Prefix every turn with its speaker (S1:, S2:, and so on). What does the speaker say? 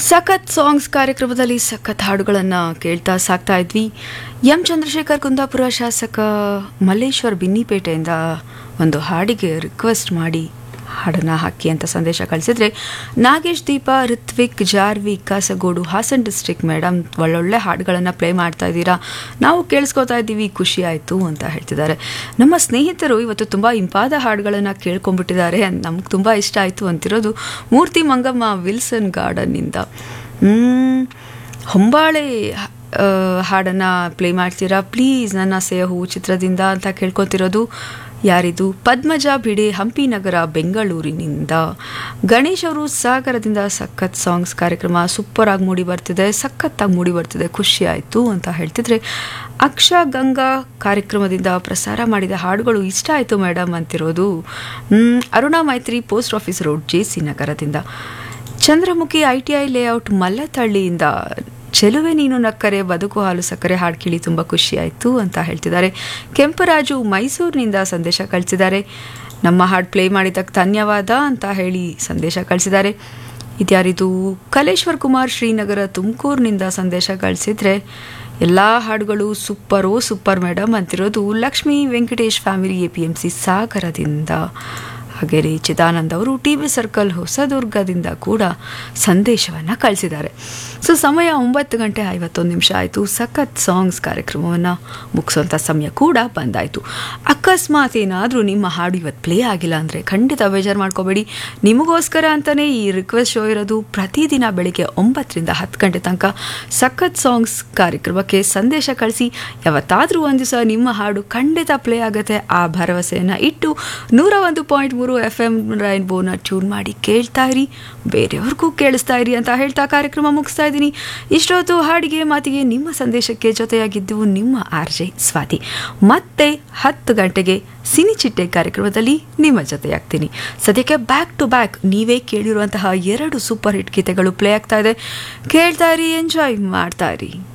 S1: ಸಖತ್ ಸಾಂಗ್ಸ್ ಕಾರ್ಯಕ್ರಮದಲ್ಲಿ ಸಖತ್ ಹಾಡುಗಳನ್ನು ಕೇಳ್ತಾ ಸಾಕ್ತಾ ಇದ್ವಿ ಎಂ ಚಂದ್ರಶೇಖರ್ ಕುಂದಾಪುರ ಶಾಸಕ ಮಲ್ಲೇಶ್ವರ್ ಬಿನ್ನಿಪೇಟೆಯಿಂದ ಒಂದು ಹಾಡಿಗೆ ರಿಕ್ವೆಸ್ಟ್ ಮಾಡಿ ಹಾಡನ್ನು ಹಾಕಿ ಅಂತ ಸಂದೇಶ ಕಳಿಸಿದ್ರೆ ನಾಗೇಶ್ ದೀಪ ಋತ್ವಿಕ್ ಜಾರ್ವಿ ಕಾಸಗೋಡು ಹಾಸನ್ ಡಿಸ್ಟ್ರಿಕ್ಟ್ ಮೇಡಮ್ ಒಳ್ಳೊಳ್ಳೆ ಹಾಡುಗಳನ್ನು ಪ್ಲೇ ಮಾಡ್ತಾ ಇದ್ದೀರಾ ನಾವು ಕೇಳಿಸ್ಕೊತಾ ಇದ್ದೀವಿ ಖುಷಿ ಆಯಿತು ಅಂತ ಹೇಳ್ತಿದ್ದಾರೆ ನಮ್ಮ ಸ್ನೇಹಿತರು ಇವತ್ತು ತುಂಬ ಇಂಪಾದ ಹಾಡುಗಳನ್ನು ಕೇಳ್ಕೊಂಡ್ಬಿಟ್ಟಿದ್ದಾರೆ ನಮ್ಗೆ ತುಂಬ ಇಷ್ಟ ಆಯಿತು ಅಂತಿರೋದು ಮೂರ್ತಿ ಮಂಗಮ್ಮ ವಿಲ್ಸನ್ ಗಾರ್ಡನ್ನಿಂದ ಮ್, ಹೊಂಬಾಳೆ ಆ, ಹಾಡನ್ನ ಪ್ಲೇ ಮಾಡ್ತೀರಾ ಪ್ಲೀಸ್ ನನ್ನ ಆಸೆಯ ಹೂ ಚಿತ್ರದಿಂದ ಅಂತ ಕೇಳ್ಕೊತಿರೋದು ಯಾರಿದು ಪದ್ಮಜ ಭಿಡೆ ಹಂಪಿ ನಗರ ಬೆಂಗಳೂರಿನಿಂದ ಗಣೇಶ್ ಅವರು ಸಾಗರದಿಂದ ಸಖತ್ ಸಾಂಗ್ಸ್ ಕಾರ್ಯಕ್ರಮ ಸೂಪರ್ ಆಗಿ ಮೂಡಿ ಬರ್ತಿದೆ ಸಖತ್ತಾಗಿ ಮೂಡಿ ಬರ್ತಿದೆ ಖುಷಿ ಆಯಿತು ಅಂತ ಹೇಳ್ತಿದ್ರೆ ಅಕ್ಷ ಗಂಗಾ ಕಾರ್ಯಕ್ರಮದಿಂದ ಪ್ರಸಾರ ಮಾಡಿದ ಹಾಡುಗಳು ಇಷ್ಟ ಆಯಿತು ಮೇಡಮ್ ಅಂತಿರೋದು ಮ್, Aruna Maithri post office road J C ನಗರದಿಂದ Chandramukhi I T I layout ಮಲ್ಲತಳ್ಳಿಯಿಂದ ಚೆಲುವೆ ನೀನು ನಕ್ಕರೆ ಬದುಕು ಹಾಲು ಸಕ್ಕರೆ ಹಾಡು ಕೇಳಿ ತುಂಬ ಖುಷಿ ಆಯಿತು ಅಂತ ಹೇಳ್ತಿದ್ದಾರೆ ಕೆಂಪರಾಜು ಮೈಸೂರಿನಿಂದ ಸಂದೇಶ ಕಳಿಸಿದ್ದಾರೆ ನಮ್ಮ ಹಾಡು ಪ್ಲೇ ಮಾಡಿದ್ದಕ್ಕೆ ಧನ್ಯವಾದ ಅಂತ ಹೇಳಿ ಸಂದೇಶ ಕಳಿಸಿದ್ದಾರೆ ಇದ್ಯಾರಿದು ಕಲೇಶ್ವರ್ ಕುಮಾರ್ ಶ್ರೀನಗರ ತುಮಕೂರಿನಿಂದ ಸಂದೇಶ ಕಳಿಸಿದ್ರೆ ಎಲ್ಲ ಹಾಡುಗಳು ಸೂಪರೋ ಸೂಪರ್ ಮೇಡಮ್ ಅಂತಿರೋದು Lakshmi Venkatesh family A P M C ಸಾಗರದಿಂದ ಹಾಗೆ ರೀ ಚಿದಾನಂದ್ ಅವರು ಟಿ ವಿ ಸರ್ಕಲ್ ಹೊಸದುರ್ಗದಿಂದ ಕೂಡ ಸಂದೇಶವನ್ನು ಕಳಿಸಿದ್ದಾರೆ ಸೊ ಸಮಯ ಒಂಬತ್ತು ಗಂಟೆ ಐವತ್ತೊಂದು ನಿಮಿಷ ಆಯಿತು ಸಖತ್ ಸಾಂಗ್ಸ್ ಕಾರ್ಯಕ್ರಮವನ್ನು ಮುಗಿಸೋಂಥ ಸಮಯ ಕೂಡ ಬಂದಾಯಿತು ಅಕಸ್ಮಾತ್ ಏನಾದರೂ ನಿಮ್ಮ ಹಾಡು ಇವತ್ತು ಪ್ಲೇ ಆಗಿಲ್ಲ ಅಂದರೆ ಖಂಡಿತ ಬೇಜಾರು ಮಾಡ್ಕೋಬೇಡಿ ನಿಮಗೋಸ್ಕರ ಅಂತಲೇ ಈ ರಿಕ್ವೆಸ್ಟ್ ಶೋ ಇರೋದು ಪ್ರತಿದಿನ ಬೆಳಿಗ್ಗೆ ಒಂಬತ್ತರಿಂದ ಹತ್ತು ಗಂಟೆ ತನಕ ಸಖತ್ ಸಾಂಗ್ಸ್ ಕಾರ್ಯಕ್ರಮಕ್ಕೆ ಸಂದೇಶ ಕಳಿಸಿ ಯಾವತ್ತಾದರೂ ಒಂದು ದಿವಸ ನಿಮ್ಮ ಹಾಡು ಖಂಡಿತ ಪ್ಲೇ ಆಗುತ್ತೆ ಆ ಭರವಸೆಯನ್ನು ಇಟ್ಟು ನೂರ ಒಂದು ಪಾಯಿಂಟ್ ಮೂರು ಎಫ್ ಎಮ್ ರೈನ್ಬೋನ ಟ್ಯೂನ್ ಮಾಡಿ ಕೇಳ್ತಾ ಇರಿ ಬೇರೆಯವ್ರಿಗೂ ಕೇಳಿಸ್ತಾ ಇರಿ ಅಂತ ಹೇಳ್ತಾ ಕಾರ್ಯಕ್ರಮ ಮುಗಿಸ್ತಾ ಇದ್ದೀನಿ ಇಷ್ಟೊತ್ತು ಹಾಡಿಗೆ ಮಾತಿಗೆ ನಿಮ್ಮ ಸಂದೇಶಕ್ಕೆ ಜೊತೆಯಾಗಿದ್ದು ನಿಮ್ಮ ಆರ್ ಜೆ ಸ್ವಾತಿ ಮತ್ತೆ ಹತ್ತು ಗಂಟೆಗೆ ಸಿನಿಚಿಟ್ಟೆ ಕಾರ್ಯಕ್ರಮದಲ್ಲಿ ನಿಮ್ಮ ಜೊತೆಯಾಗ್ತೀನಿ ಸದ್ಯಕ್ಕೆ ಬ್ಯಾಕ್ ಟು ಬ್ಯಾಕ್ ನೀವೇ ಕೇಳಿರುವಂತಹ ಎರಡು ಸೂಪರ್ ಹಿಟ್ ಗೀತೆಗಳು ಪ್ಲೇ ಆಗ್ತಾ ಇದೆ ಕೇಳ್ತಾ ಇರಿ ಎಂಜಾಯ್ ಮಾಡ್ತಾ ಇರಿ